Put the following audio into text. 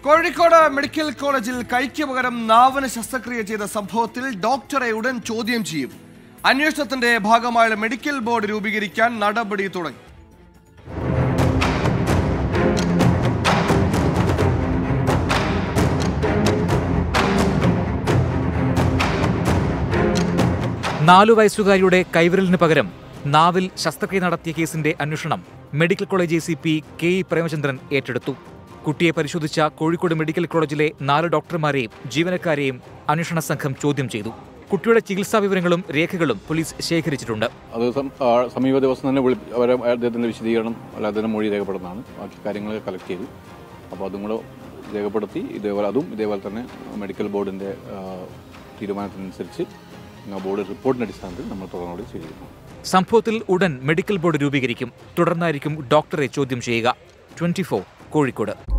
Kozhikode medical കോളേജിൽ കൈക്ക് പകരം നാവിന് ശസ്ത്രക്രിയ ചെയ്ത സംഭവത്തിൽ ഡോക്ടറെ ഉടൻ ചോദ്യം ചെയ്യും അന്വേഷണത്തിന്റെ ഭാഗമായുള്ള മെഡിക്കൽ ബോർഡ് രൂപീകരിക്കാൻ നടപടി തുടങ്ങി നാലു വയസ്സുകാരിയുടെ കൈവിരലിന് പകരം നാവിൽ ശസ്ത്രക്രിയ നടത്തിയ കേസിന്റെ അന്വേഷണം medical college A C P K E Premachandran ഏറ്റെടുത്തു കുട്ടിയെ പരിശോധിച്ച കോഴിക്കോട് മെഡിക്കൽ കോളേജിലെ നാല് ഡോക്ടർമാരെയും ജീവനക്കാരെയും അന്വേഷണ സംഘം ചോദ്യം ചെയ്തു കുട്ടിയുടെ ചികിത്സാ വിവരങ്ങളും രേഖകളും പോലീസ് ശേഖരിച്ചിട്ടുണ്ട് അത് സം- ആ സമീപ ദിവസം തന്നെ വിളി അവരെ അദ്ദേഹത്തിൻ്റെ വിശദീകരണം അല്ല അദ്ദേഹത്തിൻ്റെ മൊഴി രേഖപ്പെടുന്നതാണ് ബാക്കി കാര്യങ്ങൾ കളക്ട് ചെയ്തു അപ്പോൾ അതും കൂടെ രേഖപ്പെടുത്തി ഇതേപോലെ അതും ഇതേപോലെ തന്നെ മെഡിക്കൽ ബോർഡിൻ്റെ ആ, തീരുമാനത്തിനനുസരിച്ച് ആ ബോർഡ് റിപ്പോർട്ടിൻ്റെ അടിസ്ഥാനത്തിൽ നമ്മൾ തുടർന്നുകൂടി ചെയ്തിരുന്നു സംഭവത്തിൽ ഉടൻ മെഡിക്കൽ ബോർഡ് രൂപീകരിക്കും തുടർന്നായിരിക്കും ഡോക്ടറെ ചോദ്യം ചെയ്യുക ട്വന്റി കോഴിക്കോട്